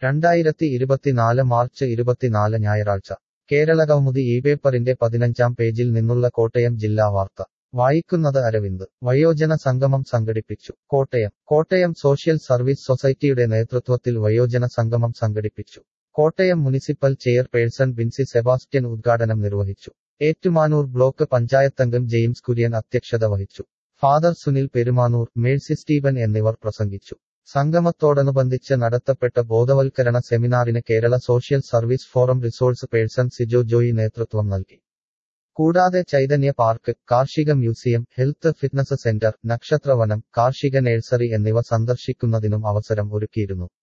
രണ്ടായിരത്തി ഇരുപത്തിനാല് മാർച്ച് ഇരുപത്തിനാല് ഞായറാഴ്ച കേരളകൗമുദി ഈ പേപ്പറിന്റെ പതിനഞ്ചാം പേജിൽ നിന്നുള്ള കോട്ടയം ജില്ലാ വാർത്ത വായിക്കുന്നത് അരവിന്ദ് വയോജന സംഗമം സംഘടിപ്പിച്ചു കോട്ടയം കോട്ടയം സോഷ്യൽ സർവീസ് സൊസൈറ്റിയുടെ നേതൃത്വത്തിൽ വയോജന സംഗമം സംഘടിപ്പിച്ചു കോട്ടയം മുനിസിപ്പൽ ചെയർപേഴ്സൺ ബിൻസി സെബാസ്റ്റ്യൻ ഉദ്ഘാടനം നിർവഹിച്ചു ഏറ്റുമാനൂർ ബ്ലോക്ക് പഞ്ചായത്തംഗം ജെയിംസ് കുര്യൻ അധ്യക്ഷത വഹിച്ചു ഫാദർ സുനിൽ പെരുമാനൂർ മേഴ്സി സ്റ്റീവൻ എന്നിവർ പ്രസംഗിച്ചു സംഗമത്തോടനുബന്ധിച്ച് നടത്തപ്പെട്ട ബോധവൽക്കരണ സെമിനാറിന് Kerala social service forum resource person Sijo Joy നേതൃത്വം നൽകി കൂടാതെ ചൈതന്യ പാർക്ക് കാർഷിക മ്യൂസിയം ഹെൽത്ത് ഫിറ്റ്നസ് സെന്റർ നക്ഷത്രവനം കാർഷിക നഴ്സറി എന്നിവ സന്ദർശിക്കുന്നതിനും അവസരം ഒരുക്കിയിരുന്നു